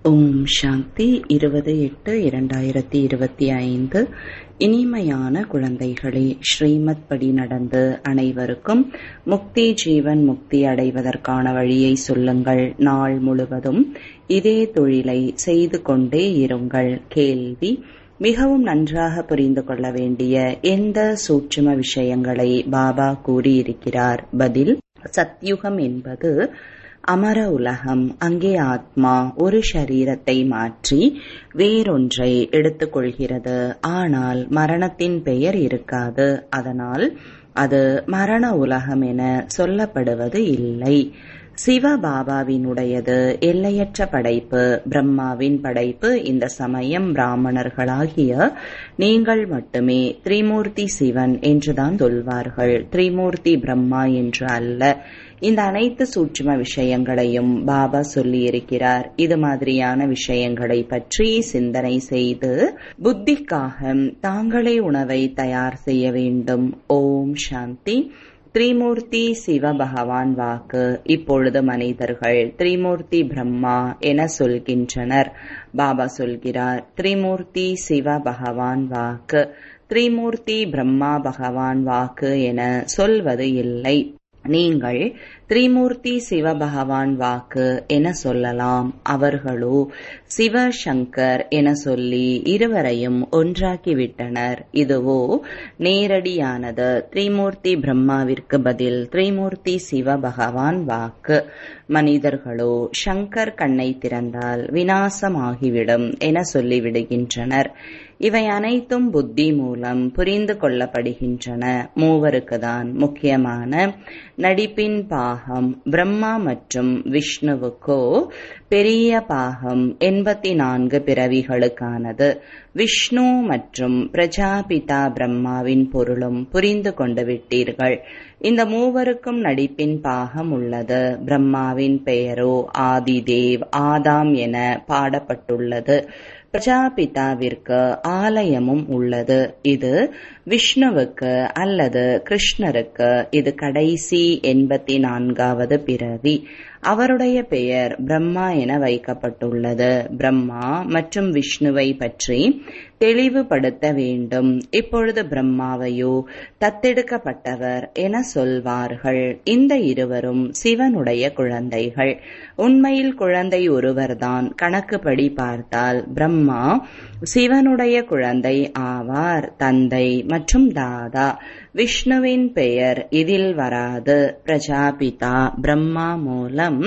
ஓம் சாந்தி இருபது எட்டு இரண்டாயிரத்தி இருபத்தி ஐந்து இனிமையான குழந்தைகளே ஸ்ரீமத் படி நடந்து அனைவருக்கும் முக்தி ஜீவன் முக்தி அடைவதற்கான வழியை சொல்லுங்கள் நாள் முழுவதும் இதே தொழிலை செய்து கொண்டே இருங்கள் கேள்வி மிகவும் நன்றாக புரிந்து கொள்ள வேண்டிய எந்த சூட்சும விஷயங்களை பாபா கூறியிருக்கிறார் பதில் சத்யுகம் என்பது அமர உலகம் அங்கே ஆத்மா ஒரு ஷரீரத்தை மாற்றி வேறொன்றை எடுத்துக்கொள்கிறது ஆனால் மரணத்தின் பெயர் இருக்காது அதனால் அது மரண உலகம் என சொல்லப்படுவது இல்லை சிவபாபாவினுடையது எல்லையற்ற படைப்பு பிரம்மாவின் படைப்பு இந்த சமயம் பிராமணர்களாகிய நீங்கள் மட்டுமே திரிமூர்த்தி சிவன் என்றுதான் சொல்வார்கள் திரிமூர்த்தி பிரம்மா என்று அல்ல இந்த அனைத்து சூட்சும விஷயங்களையும் பாபா சொல்லியிருக்கிறார் இது மாதிரியான விஷயங்களை பற்றி சிந்தனை செய்து புத்திக்காக தாங்களே உணவை தயார் செய்ய வேண்டும் ஓம் சாந்தி திரிமூர்த்தி சிவ பகவான் வாக்கு இப்பொழுது மனிதர்கள் திரிமூர்த்தி பிரம்மா என சொல்கின்றனர் பாபா சொல்கிறார் திரிமூர்த்தி சிவ பகவான் வாக்கு திரிமூர்த்தி பிரம்மா பகவான் வாக்கு என சொல்வது இல்லை நீங்கள் திரிமூர்த்தி சிவபகவான் வாக்கு என சொல்லலாம் அவர்களோ சிவசங்கர் என சொல்லி இருவரையும் ஒன்றாக்கிவிட்டனர் இதுவோ நேரடியானது திரிமூர்த்தி பிரம்மாவிற்கு பதில் திரிமூர்த்தி சிவபகவான் வாக்கு மனிதர்களோ சங்கர் கண்ணை திறந்தால் வினாசமாகிவிடும் என சொல்லிவிடுகின்றனர் இவை அனைத்தும் புத்தி மூலம் புரிந்து கொள்ளப்படுகின்றன மூவருக்கு தான் முக்கியமான நடிப்பின் பாகம் பிரம்மா மற்றும் விஷ்ணுவுக்கோ பெரிய பாகம் எண்பத்தி நான்கு பிறவிகளுக்கானது விஷ்ணு மற்றும் பிரஜாபிதா பிரம்மாவின் பொருளும் புரிந்து கொண்டு விட்டீர்கள் இந்த மூவருக்கும் நடிப்பின் பாகம் உள்ளது பிரம்மாவின் பெயரோ ஆதிதேவ் ஆதாம் என பாடப்பட்டுள்ளது பிரஜாபிதாவிற்கு ஆலயமும் உள்ளது இது விஷ்ணுவுக்கு அல்லது கிருஷ்ணருக்கு இது கடைசி எண்பத்தி நான்காவது பிறவி அவருடைய பெயர் பிரம்மா என வைக்கப்பட்டுள்ளது பிரம்மா மற்றும் விஷ்ணுவை பற்றி தெளிவுபடுத்த வேண்டும் இப்பொழுது பிரம்மாவையோ தத்தெடுக்கப்பட்டவர் என சொல்வார்கள் இந்த இருவரும் சிவனுடைய குழந்தைகள் உண்மையில் குழந்தை ஒருவர்தான் கணக்குப்படி பார்த்தால் பிரம்மா சிவனுடைய குழந்தை ஆவார் தந்தை மற்றும் தாதா விஷ்ணுவின் பெயர் இதில் வராது பிரஜாபிதா பிரம்மா மூலம்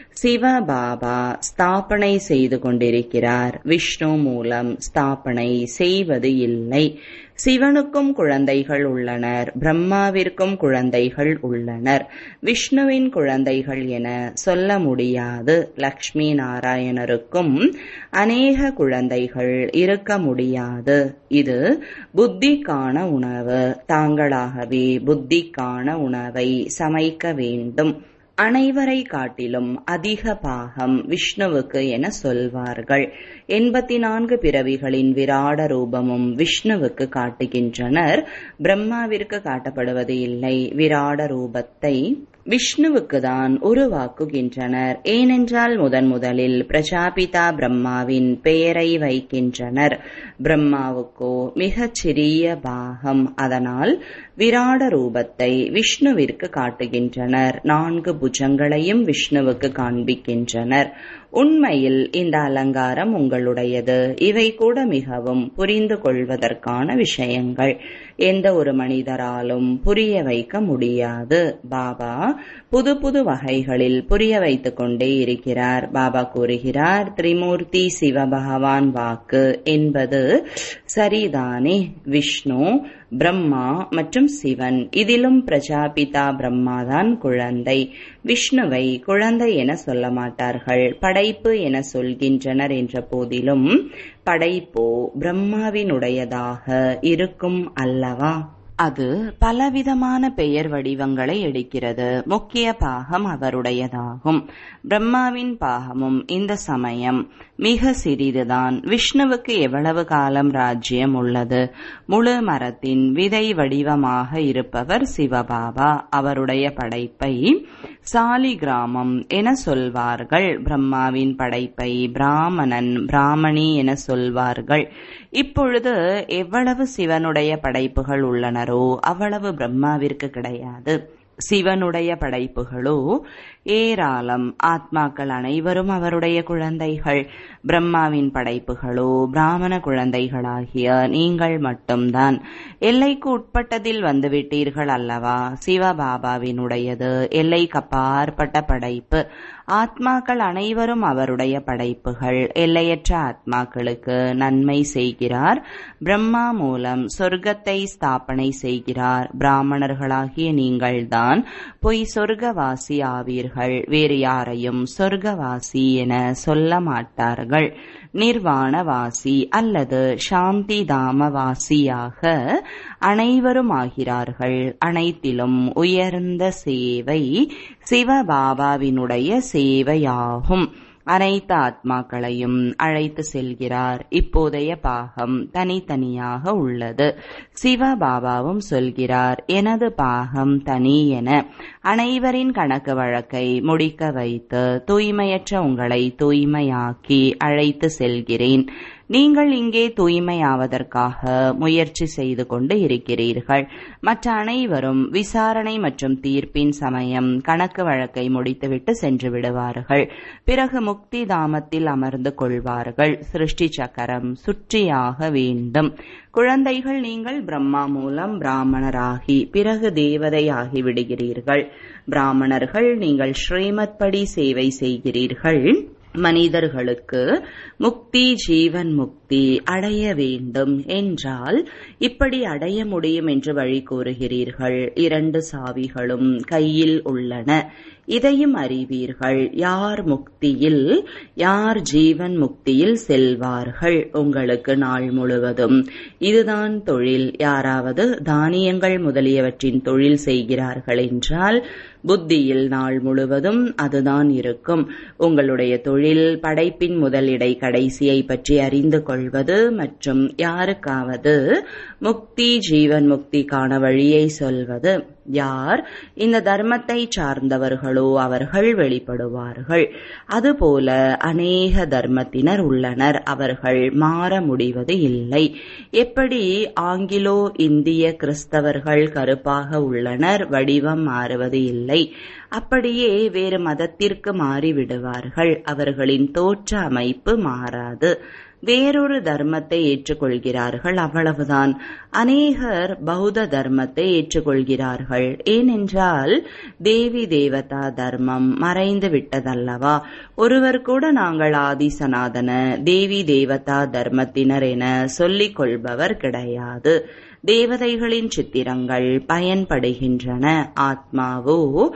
சிவபாபா ஸ்தாபனை செய்து கொண்டிருக்கிறார் விஷ்ணு மூலம் ஸ்தாபனை செய்வது இல்லை சிவனுக்கும் குழந்தைகள் உள்ளனர் பிரம்மாவிற்கும் குழந்தைகள் உள்ளனர் விஷ்ணுவின் குழந்தைகள் என சொல்ல முடியாது லக்ஷ்மி நாராயணருக்கும் அநேக குழந்தைகள் இருக்க முடியாது இது புத்திக்கான உணவு தாங்களாகவே புத்திக்கான உணவை சமைக்க வேண்டும் அனைவரை காட்டிலும் அதிக பாகம் விஷ்ணுவுக்கு என சொல்வார்கள் எண்பத்தி நான்கு பிறவிகளின் விராட ரூபமும் விஷ்ணுவுக்கு காட்டுகின்றனர் பிரம்மாவிற்கு காட்டப்படுவது இல்லை விராட ரூபத்தை விஷ்ணுவுக்கு தான் உருவாக்குகின்றனர் ஏனென்றால் முதன் முதலில் பிரஜாபிதா பிரம்மாவின் பெயரை வைக்கின்றனர் பிரம்மாவுக்கோ மிகச் சிறிய பாகம் அதனால் விராட ரூபத்தை விஷ்ணுவிற்கு காட்டுகின்றனர் நான்கு புஜங்களையும் விஷ்ணுவுக்கு காண்பிக்கின்றனர் உண்மையில் இந்த அலங்காரம் உங்களுடையது இவை கூட மிகவும் புரிந்து கொள்வதற்கான விஷயங்கள் எந்த ஒரு மனிதராலும் புரிய வைக்க முடியாது பாபா புது புது வகைகளில் புரிய வைத்துக் கொண்டே இருக்கிறார் பாபா கூறுகிறார் திரிமூர்த்தி சிவபகவான் வாக்கு என்பது சரிதானே விஷ்ணு பிரம்மா மற்றும் சிவன் இதிலும் பிரஜாபிதா பிரம்மாதான் குழந்தை விஷ்ணுவை குழந்தை என சொல்ல மாட்டார்கள் படைப்பு என சொல்கின்றனர் என்ற போதிலும் படைப்போ பிரம்மாவினுடையதாக இருக்கும் அல்லவா அது பலவிதமான பெயர் வடிவங்களை எடுக்கிறது முக்கிய பாகம் அவருடையதாகும் பிரம்மாவின் பாகமும் இந்த சமயம் மிக சிறிதுதான் விஷ்ணுவுக்கு எவ்வளவு காலம் ராஜ்யம் உள்ளது முழு மரத்தின் விதை வடிவமாக இருப்பவர் சிவபாபா அவருடைய படைப்பை சாலி கிராமம் என சொல்வார்கள் பிரம்மாவின் படைப்பை பிராமணன் பிராமணி என சொல்வார்கள் இப்பொழுது எவ்வளவு சிவனுடைய படைப்புகள் உள்ளனரோ அவ்வளவு பிரம்மாவிற்கு கிடையாது சிவனுடைய படைப்புகளோ ஏராளம் ஆத்மாக்கள் அனைவரும் அவருடைய குழந்தைகள் பிரம்மாவின் படைப்புகளோ பிராமண குழந்தைகளாகிய நீங்கள் மட்டும்தான் எல்லைக்கு உட்பட்டதில் வந்துவிட்டீர்கள் அல்லவா சிவபாபாவினுடையது எல்லைக்கு அப்பாற்பட்ட படைப்பு ஆத்மாக்கள் அனைவரும் அவருடைய படைப்புகள் எல்லையற்ற ஆத்மாக்களுக்கு நன்மை செய்கிறார் பிரம்மா மூலம் சொர்க்கத்தை ஸ்தாபனை செய்கிறார் பிராமணர்களாகிய நீங்கள்தான் பொய் சொர்க்கவாசி ஆவீர்கள் வேறு யாரையும் சொர்க்கவாசி என சொல்ல மாட்டார்கள் நிர்வாணவாசி அல்லது சாந்தி தாமவாசியாக அனைவரும் ஆகிறார்கள் அனைத்திலும் உயர்ந்த சேவை சிவபாபாவினுடைய சேவையாகும் அனைத்து ஆத்மாக்களையும் அழைத்து செல்கிறார் இப்போதைய பாகம் தனித்தனியாக உள்ளது சிவபாபாவும் சொல்கிறார் எனது பாகம் தனி என அனைவரின் கணக்கு வழக்கை முடிக்க வைத்து தூய்மையற்ற உங்களை தூய்மையாக்கி அழைத்து செல்கிறேன் நீங்கள் இங்கே தூய்மையாவதற்காக முயற்சி செய்து கொண்டு இருக்கிறீர்கள் மற்ற அனைவரும் விசாரணை மற்றும் தீர்ப்பின் சமயம் கணக்கு வழக்கை முடித்துவிட்டு சென்று விடுவார்கள் பிறகு முக்தி தாமத்தில் அமர்ந்து கொள்வார்கள் சிருஷ்டி சக்கரம் சுற்றியாக வேண்டும் குழந்தைகள் நீங்கள் பிரம்மா மூலம் பிராமணராகி பிறகு தேவதையாகி விடுகிறீர்கள் பிராமணர்கள் நீங்கள் ஸ்ரீமத் படி சேவை செய்கிறீர்கள் மனிதர்களுக்கு முக்தி ஜீவன் முக்தி அடைய வேண்டும் என்றால் இப்படி அடைய முடியும் என்று வழி கூறுகிறீர்கள் இரண்டு சாவிகளும் கையில் உள்ளன இதையும் அறிவீர்கள் யார் முக்தியில் யார் ஜீவன் முக்தியில் செல்வார்கள் உங்களுக்கு நாள் முழுவதும் இதுதான் தொழில் யாராவது தானியங்கள் முதலியவற்றின் தொழில் செய்கிறார்கள் என்றால் புத்தியில் நாள் முழுவதும் அதுதான் இருக்கும் உங்களுடைய தொழில் படைப்பின் முதலிடை கடைசியை பற்றி அறிந்து கொள்வது மற்றும் யாருக்காவது முக்தி ஜீவன் முக்திக்கான வழியை சொல்வது யார் இந்த தர்மத்தை சார்ந்தவர்களோ அவர்கள் வெளிப்படுவார்கள் அதுபோல அநேக தர்மத்தினர் உள்ளனர் அவர்கள் மாற முடிவது இல்லை எப்படி ஆங்கிலோ இந்திய கிறிஸ்தவர்கள் கருப்பாக உள்ளனர் வடிவம் மாறுவது இல்லை அப்படியே வேறு மதத்திற்கு மாறிவிடுவார்கள் அவர்களின் தோற்ற அமைப்பு மாறாது வேறொரு தர்மத்தை ஏற்றுக்கொள்கிறார்கள் அவ்வளவுதான் அநேகர் பௌத்த தர்மத்தை ஏற்றுக்கொள்கிறார்கள் ஏனென்றால் தேவி தேவதா தர்மம் மறைந்து விட்டதல்லவா ஒருவர் கூட நாங்கள் ஆதி சனாதன தேவி தேவதா தர்மத்தினர் என சொல்லிக் கொள்பவர் கிடையாது தேவதைகளின் சித்திரங்கள் பயன்படுகின்றன ஆத்மாவோ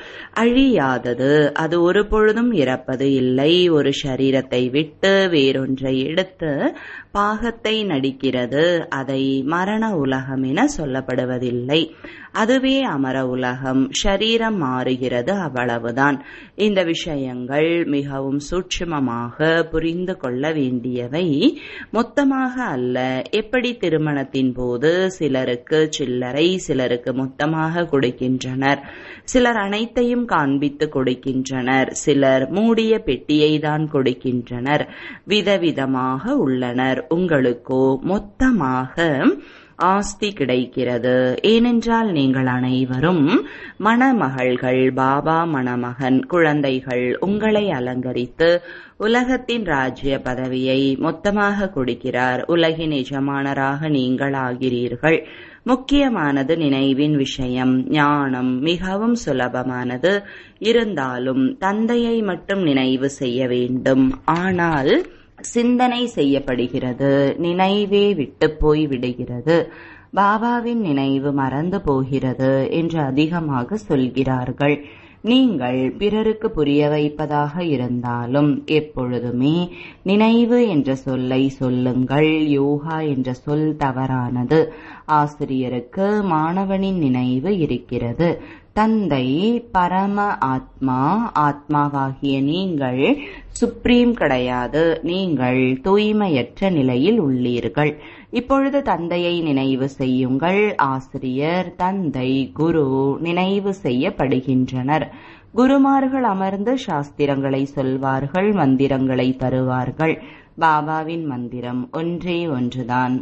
அழியாதது அது ஒரு பொழுதும் இறப்பது இல்லை ஒரு சரீரத்தை விட்டு வேறொன்றை எடுத்து பாகத்தை நடிக்கிறது அதை மரண உலகம் என சொல்லப்படுவதில்லை அதுவே அமர உலகம் ஷரீரம் மாறுகிறது அவ்வளவுதான் இந்த விஷயங்கள் மிகவும் சூட்சுமமாக புரிந்து கொள்ள வேண்டியவை மொத்தமாக அல்ல எப்படி திருமணத்தின் போது சிலருக்கு சில்லறை சிலருக்கு மொத்தமாக கொடுக்கின்றனர் சிலர் அனைத்தையும் காண்பித்து கொடுக்கின்றனர் சிலர் மூடிய பெட்டியை தான் கொடுக்கின்றனர் விதவிதமாக உள்ளனர் உங்களுக்கோ மொத்தமாக ஆஸ்தி கிடைக்கிறது ஏனென்றால் நீங்கள் அனைவரும் மணமகள்கள் பாபா மணமகன் குழந்தைகள் உங்களை அலங்கரித்து உலகத்தின் ராஜ்ய பதவியை மொத்தமாக கொடுக்கிறார் உலகின் எஜமானராக நீங்கள் ஆகிறீர்கள் முக்கியமானது நினைவின் விஷயம் ஞானம் மிகவும் சுலபமானது இருந்தாலும் தந்தையை மட்டும் நினைவு செய்ய வேண்டும் ஆனால் சிந்தனை செய்யப்படுகிறது நினைவே விட்டு போய் விடுகிறது பாபாவின் நினைவு மறந்து போகிறது என்று அதிகமாக சொல்கிறார்கள் நீங்கள் பிறருக்கு புரிய வைப்பதாக இருந்தாலும் எப்பொழுதுமே நினைவு என்ற சொல்லை சொல்லுங்கள் யோகா என்ற சொல் தவறானது ஆசிரியருக்கு மாணவனின் நினைவு இருக்கிறது தந்தை பரம ஆத்மா ஆத்மாவாகிய நீங்கள் சுப்ரீம் கிடையாது நீங்கள் தூய்மையற்ற நிலையில் உள்ளீர்கள் இப்பொழுது தந்தையை நினைவு செய்யுங்கள் ஆசிரியர் தந்தை குரு நினைவு செய்யப்படுகின்றனர் குருமார்கள் அமர்ந்து சாஸ்திரங்களை சொல்வார்கள் மந்திரங்களை தருவார்கள் பாபாவின் மந்திரம் ஒன்றே ஒன்றுதான்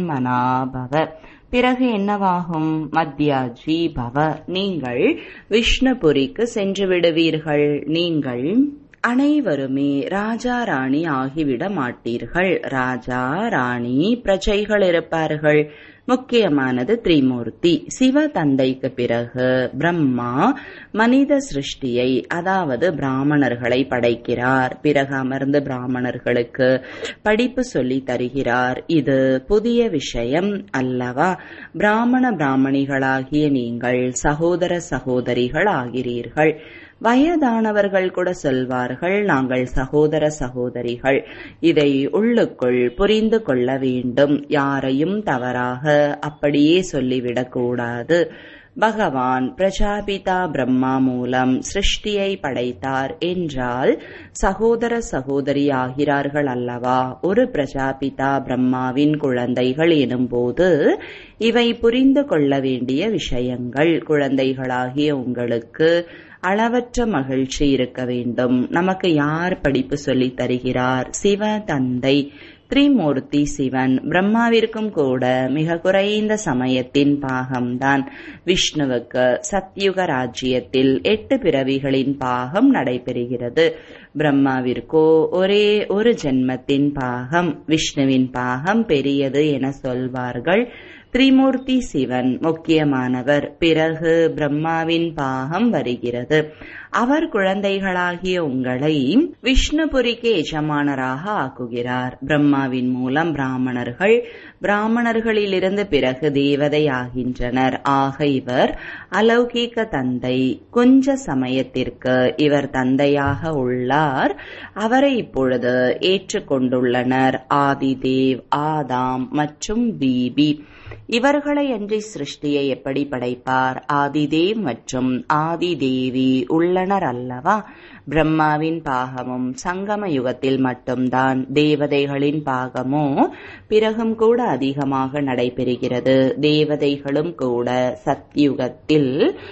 மன்மனாபவ பிறகு என்னவாகும் மத்யாஜி பவ நீங்கள் விஷ்ணுபுரிக்கு சென்று விடுவீர்கள் நீங்கள் அனைவருமே ராஜா ராணி ஆகிவிட மாட்டீர்கள் ராஜா ராணி பிரஜைகள் இருப்பார்கள் முக்கியமானது திரிமூர்த்தி சிவ தந்தைக்கு பிறகு பிரம்மா மனித சிருஷ்டியை அதாவது பிராமணர்களை படைக்கிறார் பிறகு அமர்ந்து பிராமணர்களுக்கு படிப்பு சொல்லி தருகிறார் இது புதிய விஷயம் அல்லவா பிராமண பிராமணிகளாகிய நீங்கள் சகோதர சகோதரிகள் ஆகிறீர்கள் வயதானவர்கள் கூட சொல்வார்கள் நாங்கள் சகோதர சகோதரிகள் இதை உள்ளுக்குள் புரிந்து கொள்ள வேண்டும் யாரையும் தவறாக அப்படியே சொல்லிவிடக்கூடாது பகவான் பிரஜாபிதா பிரம்மா மூலம் சிருஷ்டியை படைத்தார் என்றால் சகோதர சகோதரி ஆகிறார்கள் அல்லவா ஒரு பிரஜாபிதா பிரம்மாவின் குழந்தைகள் எனும்போது இவை புரிந்து கொள்ள வேண்டிய விஷயங்கள் குழந்தைகளாகிய உங்களுக்கு அளவற்ற மகிழ்ச்சி இருக்க வேண்டும் நமக்கு யார் படிப்பு சொல்லித் தருகிறார் சிவ தந்தை திரிமூர்த்தி சிவன் பிரம்மாவிற்கும் கூட மிக குறைந்த சமயத்தின் பாகம்தான் விஷ்ணுவுக்கு சத்யுக ராஜ்யத்தில் எட்டு பிறவிகளின் பாகம் நடைபெறுகிறது பிரம்மாவிற்கோ ஒரே ஒரு ஜென்மத்தின் பாகம் விஷ்ணுவின் பாகம் பெரியது என சொல்வார்கள் திரிமூர்த்தி சிவன் முக்கியமானவர் பிறகு பிரம்மாவின் பாகம் வருகிறது அவர் குழந்தைகளாகிய உங்களை விஷ்ணுபுரிக்கு எஜமானராக ஆக்குகிறார் பிரம்மாவின் மூலம் பிராமணர்கள் பிராமணர்களிலிருந்து பிறகு தேவதை ஆகின்றனர் ஆக இவர் அலௌகீக தந்தை கொஞ்ச சமயத்திற்கு இவர் தந்தையாக உள்ளார் அவரை இப்பொழுது ஏற்றுக்கொண்டுள்ளனர் ஆதிதேவ் ஆதாம் மற்றும் பிபி இவர்களை அன்றி சிருஷ்டியை எப்படி படைப்பார் ஆதிதேவ் மற்றும் ஆதிதேவி உள்ளனர் அல்லவா பிரம்மாவின் பாகமும் சங்கம யுகத்தில் மட்டும்தான் தேவதைகளின் பாகமோ பிறகும் கூட அதிகமாக நடைபெறுகிறது தேவதைகளும் கூட சத்யுகத்தில்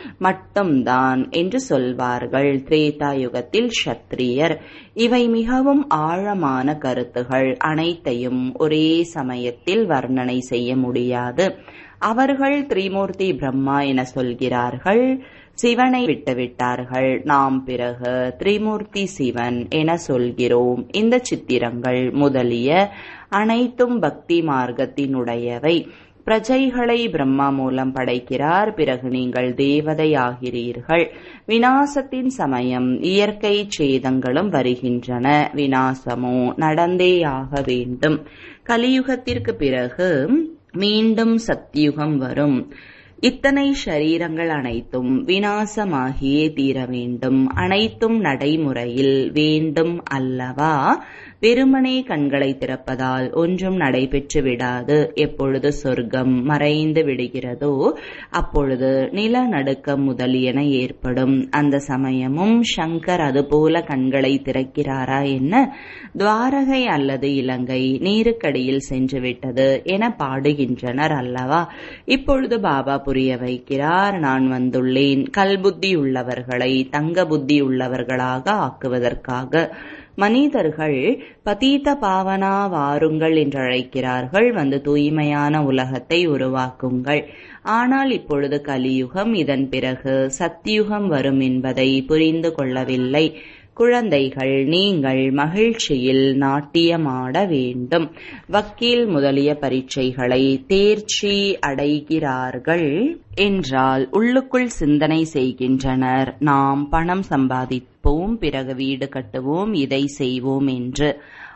மட்டும்தான் என்று சொல்வார்கள் திரேதா யுகத்தில் சத்திரியர் இவை மிகவும் ஆழமான கருத்துகள் அனைத்தையும் ஒரே சமயத்தில் வர்ணனை செய்ய முடியாது அவர்கள் திரிமூர்த்தி பிரம்மா என சொல்கிறார்கள் சிவனை விட்டுவிட்டார்கள் நாம் பிறகு திரிமூர்த்தி சிவன் என சொல்கிறோம் இந்த சித்திரங்கள் முதலிய அனைத்தும் பக்தி மார்க்கத்தினுடையவை பிரஜைகளை பிரம்மா மூலம் படைக்கிறார் பிறகு நீங்கள் தேவதை ஆகிறீர்கள் வினாசத்தின் சமயம் இயற்கை சேதங்களும் வருகின்றன வினாசமோ நடந்தேயாக வேண்டும் கலியுகத்திற்கு பிறகு மீண்டும் சத்தியுகம் வரும் இத்தனை ஷரீரங்கள் அனைத்தும் வினாசமாகியே தீர வேண்டும் அனைத்தும் நடைமுறையில் வேண்டும் அல்லவா வெறுமனே கண்களை திறப்பதால் ஒன்றும் நடைபெற்று விடாது எப்பொழுது சொர்க்கம் மறைந்து விடுகிறதோ அப்பொழுது நிலநடுக்கம் முதலியன ஏற்படும் அந்த சமயமும் சங்கர் அதுபோல கண்களை திறக்கிறாரா என்ன துவாரகை அல்லது இலங்கை நீருக்கடியில் சென்றுவிட்டது என பாடுகின்றனர் அல்லவா இப்பொழுது பாபா புரிய வைக்கிறார் நான் வந்துள்ளேன் கல்புத்தி உள்ளவர்களை தங்க புத்தி உள்ளவர்களாக ஆக்குவதற்காக மனிதர்கள் பதீத பாவனா வாருங்கள் என்று அழைக்கிறார்கள் வந்து தூய்மையான உலகத்தை உருவாக்குங்கள் ஆனால் இப்பொழுது கலியுகம் இதன் பிறகு சத்தியுகம் வரும் என்பதை புரிந்து கொள்ளவில்லை குழந்தைகள் நீங்கள் மகிழ்ச்சியில் நாட்டியமாட வேண்டும் வக்கீல் முதலிய பரீட்சைகளை தேர்ச்சி அடைகிறார்கள் என்றால் உள்ளுக்குள் சிந்தனை செய்கின்றனர் நாம் பணம் சம்பாதிப்போம் பிறகு வீடு கட்டுவோம் இதை செய்வோம் என்று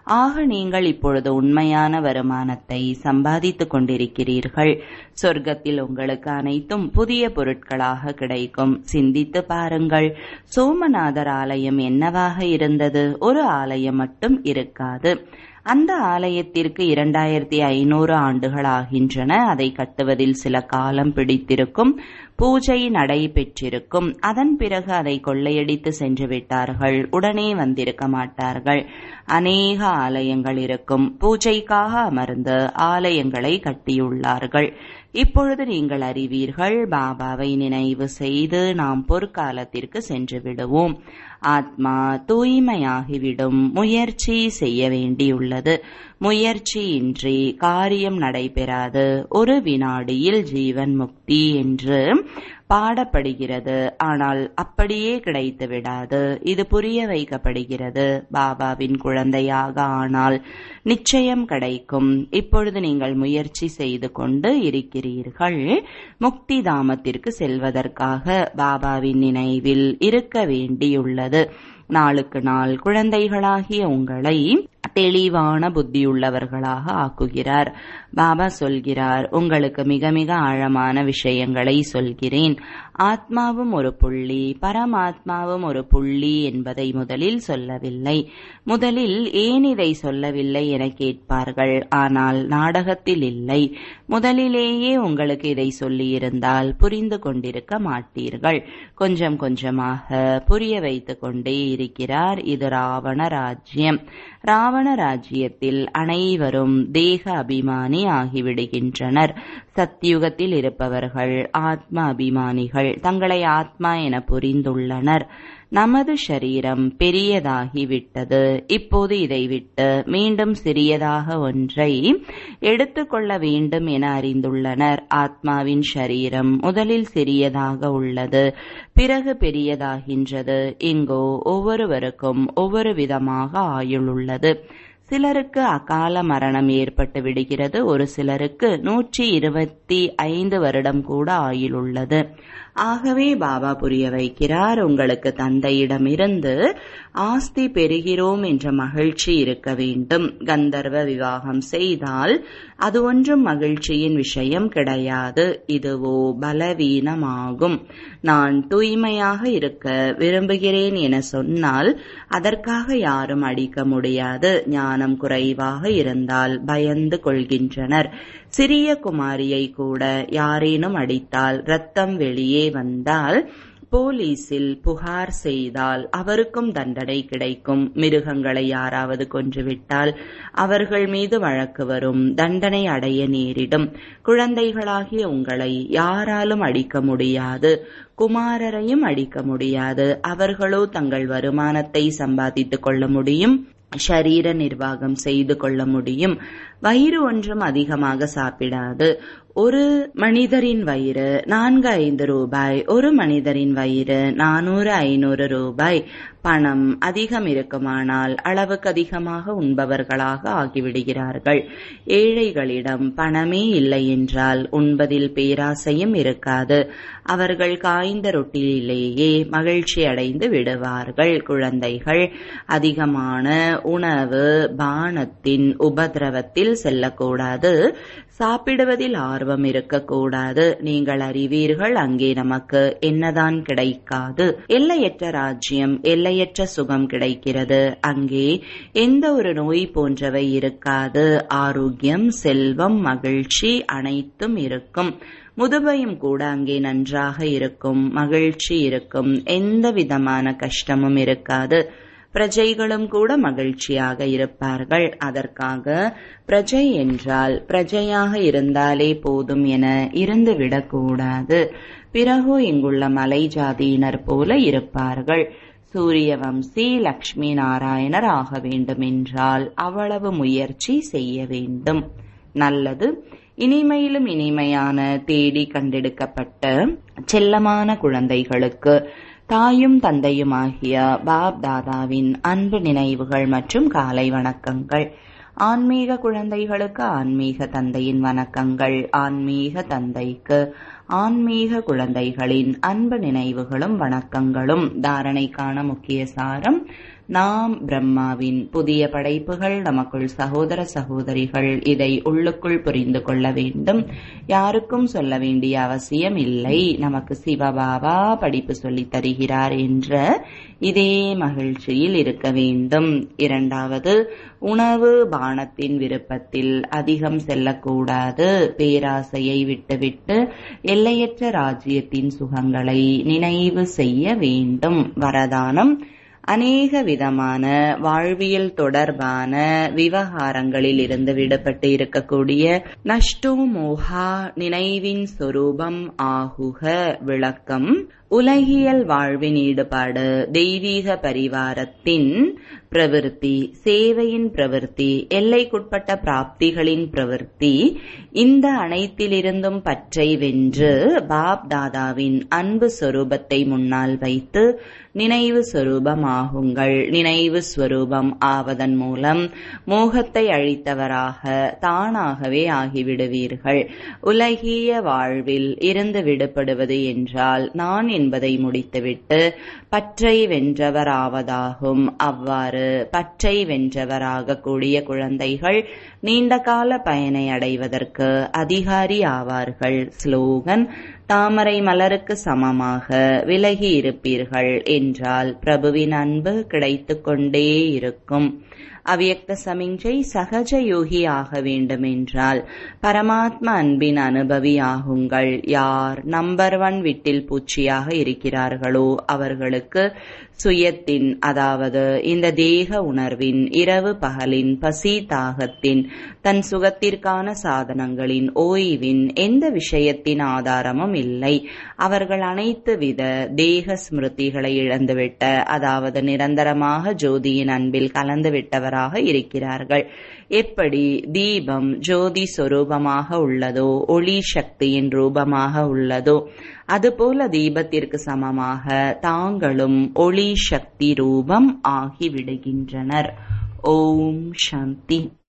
ஆக நீங்கள் இப்பொழுது உண்மையான வருமானத்தை சம்பாதித்துக் கொண்டிருக்கிறீர்கள் சொர்க்கத்தில் உங்களுக்கு அனைத்தும் புதிய பொருட்களாக கிடைக்கும் சிந்தித்து பாருங்கள் சோமநாதர் ஆலயம் என்னவாக இருந்தது ஒரு ஆலயம் மட்டும் இருக்காது அந்த ஆலயத்திற்கு இரண்டாயிரத்தி ஐநூறு ஆண்டுகள் ஆகின்றன அதை கட்டுவதில் சில காலம் பிடித்திருக்கும் பூஜை நடைபெற்றிருக்கும் அதன் பிறகு அதை கொள்ளையடித்து சென்று விட்டார்கள் உடனே வந்திருக்க மாட்டார்கள் அநேக ஆலயங்கள் இருக்கும் பூஜைக்காக அமர்ந்து ஆலயங்களை கட்டியுள்ளார்கள் இப்பொழுது நீங்கள் அறிவீர்கள் பாபாவை நினைவு செய்து நாம் பொற்காலத்திற்கு சென்று விடுவோம் ஆத்மா தூய்மையாகிவிடும் முயற்சி செய்ய வேண்டியுள்ளது முயற்சியின்றி காரியம் நடைபெறாது ஒரு வினாடியில் ஜீவன் முக்தி என்று பாடப்படுகிறது ஆனால் அப்படியே கிடைத்து விடாது இது புரிய வைக்கப்படுகிறது பாபாவின் குழந்தையாக ஆனால் நிச்சயம் கிடைக்கும் இப்பொழுது நீங்கள் முயற்சி செய்து கொண்டு இருக்கிறீர்கள் முக்தி தாமத்திற்கு செல்வதற்காக பாபாவின் நினைவில் இருக்க வேண்டியுள்ளது நாளுக்கு நாள் குழந்தைகளாகிய உங்களை தெளிவான புத்தியுள்ளவர்களாக ஆக்குகிறார் பாபா சொல்கிறார் உங்களுக்கு மிக மிக ஆழமான விஷயங்களை சொல்கிறேன் ஆத்மாவும் ஒரு புள்ளி பரமாத்மாவும் ஒரு புள்ளி என்பதை முதலில் சொல்லவில்லை முதலில் ஏன் இதை சொல்லவில்லை என கேட்பார்கள் ஆனால் நாடகத்தில் இல்லை முதலிலேயே உங்களுக்கு இதை சொல்லியிருந்தால் புரிந்து கொண்டிருக்க மாட்டீர்கள் கொஞ்சம் கொஞ்சமாக புரிய வைத்துக் கொண்டே இருக்கிறார் இது ராவண ராஜ்யம் ராவண ராஜ்யத்தில் அனைவரும் தேக அபிமானி ஆகிவிடுகின்றனர் சத்தியுகத்தில் இருப்பவர்கள் ஆத்ம அபிமானிகள் தங்களை ஆத்மா என புரிந்துள்ளனர் நமது சரீரம் பெரியதாகிவிட்டது இப்போது இதை விட்டு மீண்டும் சிறியதாக ஒன்றை எடுத்துக்கொள்ள வேண்டும் என அறிந்துள்ளனர் ஆத்மாவின் சரீரம் முதலில் சிறியதாக உள்ளது பிறகு பெரியதாகின்றது இங்கோ ஒவ்வொருவருக்கும் ஒவ்வொரு விதமாக ஆயுள் உள்ளது சிலருக்கு அகால மரணம் ஏற்பட்டு விடுகிறது ஒரு சிலருக்கு நூற்றி இருபத்தி ஐந்து வருடம் கூட ஆயுள் உள்ளது ஆகவே பாபா புரிய வைக்கிறார் உங்களுக்கு தந்தையிடமிருந்து ஆஸ்தி பெறுகிறோம் என்ற மகிழ்ச்சி இருக்க வேண்டும் கந்தர்வ விவாகம் செய்தால் அது ஒன்றும் மகிழ்ச்சியின் விஷயம் கிடையாது இதுவோ பலவீனமாகும் நான் தூய்மையாக இருக்க விரும்புகிறேன் என சொன்னால் அதற்காக யாரும் அடிக்க முடியாது ஞானம் குறைவாக இருந்தால் பயந்து கொள்கின்றனர் சிறிய குமாரியை கூட யாரேனும் அடித்தால் ரத்தம் வெளியே வந்தால் போலீசில் புகார் செய்தால் அவருக்கும் தண்டனை கிடைக்கும் மிருகங்களை யாராவது கொன்றுவிட்டால் அவர்கள் மீது வழக்கு வரும் தண்டனை அடைய நேரிடும் குழந்தைகளாகிய உங்களை யாராலும் அடிக்க முடியாது குமாரரையும் அடிக்க முடியாது அவர்களோ தங்கள் வருமானத்தை சம்பாதித்துக் கொள்ள முடியும் ஷரீர நிர்வாகம் செய்து கொள்ள முடியும் வயிறு ஒன்றும் அதிகமாக சாப்பிடாது ஒரு மனிதரின் வயிறு நான்கு ஐந்து ரூபாய் ஒரு மனிதரின் வயிறு நானூறு ஐநூறு ரூபாய் பணம் அதிகம் இருக்குமானால் அளவுக்கு அதிகமாக உண்பவர்களாக ஆகிவிடுகிறார்கள் ஏழைகளிடம் பணமே இல்லை என்றால் உண்பதில் பேராசையும் இருக்காது அவர்கள் காய்ந்த ரொட்டிலேயே மகிழ்ச்சி அடைந்து விடுவார்கள் குழந்தைகள் அதிகமான உணவு பானத்தின் உபதிரவத்தில் செல்லக்கூடாது சாப்பிடுவதில் ஆர்வம் இருக்கக்கூடாது நீங்கள் அறிவீர்கள் அங்கே நமக்கு என்னதான் கிடைக்காது எல்லையற்ற ராஜ்யம் எல்லையற்ற சுகம் கிடைக்கிறது அங்கே எந்த ஒரு நோய் போன்றவை இருக்காது ஆரோக்கியம் செல்வம் மகிழ்ச்சி அனைத்தும் இருக்கும் முதுமையும் கூட அங்கே நன்றாக இருக்கும் மகிழ்ச்சி இருக்கும் எந்த விதமான கஷ்டமும் இருக்காது பிரஜைகளும் கூட மகிழ்ச்சியாக இருப்பார்கள் அதற்காக பிரஜை என்றால் பிரஜையாக இருந்தாலே போதும் என இருந்து விடக்கூடாது பிறகு இங்குள்ள மலை ஜாதியினர் போல இருப்பார்கள் சூரிய வம்சி லக்ஷ்மி நாராயணர் ஆக வேண்டும் என்றால் அவ்வளவு முயற்சி செய்ய வேண்டும் நல்லது இனிமையிலும் இனிமையான தேடி கண்டெடுக்கப்பட்ட செல்லமான குழந்தைகளுக்கு தாயும் தந்தையுமாகிய பாப் தாதாவின் அன்பு நினைவுகள் மற்றும் காலை வணக்கங்கள் ஆன்மீக குழந்தைகளுக்கு ஆன்மீக தந்தையின் வணக்கங்கள் ஆன்மீக தந்தைக்கு ஆன்மீக குழந்தைகளின் அன்பு நினைவுகளும் வணக்கங்களும் தாரணைக்கான முக்கிய சாரம் நாம் பிரம்மாவின் புதிய படைப்புகள் நமக்குள் சகோதர சகோதரிகள் இதை உள்ளுக்குள் புரிந்து கொள்ள வேண்டும் யாருக்கும் சொல்ல வேண்டிய அவசியம் இல்லை நமக்கு சிவபாபா படிப்பு சொல்லித் தருகிறார் என்ற இதே மகிழ்ச்சியில் இருக்க வேண்டும் இரண்டாவது உணவு பானத்தின் விருப்பத்தில் அதிகம் செல்லக்கூடாது பேராசையை விட்டுவிட்டு எல்லையற்ற ராஜ்யத்தின் சுகங்களை நினைவு செய்ய வேண்டும் வரதானம் அநேக விதமான வாழ்வியல் தொடர்பான விவகாரங்களில் இருந்து விடுபட்டு இருக்கக்கூடிய நஷ்டோ மோகா நினைவின் சொரூபம் ஆகுக விளக்கம் உலகியல் வாழ்வின் ஈடுபாடு தெய்வீக பரிவாரத்தின் பிரவிற்த்தி சேவையின் பிரவிற்த்தி எல்லைக்குட்பட்ட பிராப்திகளின் பிரவிற்த்தி இந்த அனைத்திலிருந்தும் பற்றை வென்று பாப் தாதாவின் அன்பு சொரூபத்தை முன்னால் வைத்து நினைவு சொரூபமாகுங்கள் நினைவு ஸ்வரூபம் ஆவதன் மூலம் மோகத்தை அழித்தவராக தானாகவே ஆகிவிடுவீர்கள் உலகிய வாழ்வில் இருந்து விடுபடுவது என்றால் நான் என்பதை முடித்துவிட்டு பற்றை வென்றவராவதாகும் அவ்வாறு பற்றை வென்றவராக கூடிய குழந்தைகள் நீண்டகால பயனை அடைவதற்கு அதிகாரி ஆவார்கள் ஸ்லோகன் தாமரை மலருக்கு சமமாக விலகி இருப்பீர்கள் என்றால் பிரபுவின் அன்பு கிடைத்துக் கொண்டே இருக்கும் அவ்யக்த சமிஞ்சை சகஜ யோகி ஆக வேண்டுமென்றால் பரமாத்ம அன்பின் அனுபவி ஆகுங்கள் யார் நம்பர் ஒன் வீட்டில் பூச்சியாக இருக்கிறார்களோ அவர்களுக்கு சுயத்தின் அதாவது இந்த தேக உணர்வின் இரவு பகலின் பசி தாகத்தின் தன் சுகத்திற்கான சாதனங்களின் ஓய்வின் எந்த விஷயத்தின் ஆதாரமும் இல்லை அவர்கள் அனைத்து வித தேக ஸ்மிருதிகளை இழந்துவிட்ட அதாவது நிரந்தரமாக ஜோதியின் அன்பில் கலந்துவிட்டவராக இருக்கிறார்கள் எப்படி தீபம் ஜோதி சொரூபமாக உள்ளதோ ஒளி சக்தியின் ரூபமாக உள்ளதோ அதுபோல தீபத்திற்கு சமமாக தாங்களும் ஒளி சக்தி ரூபம் ஆகிவிடுகின்றனர் ஓம் சாந்தி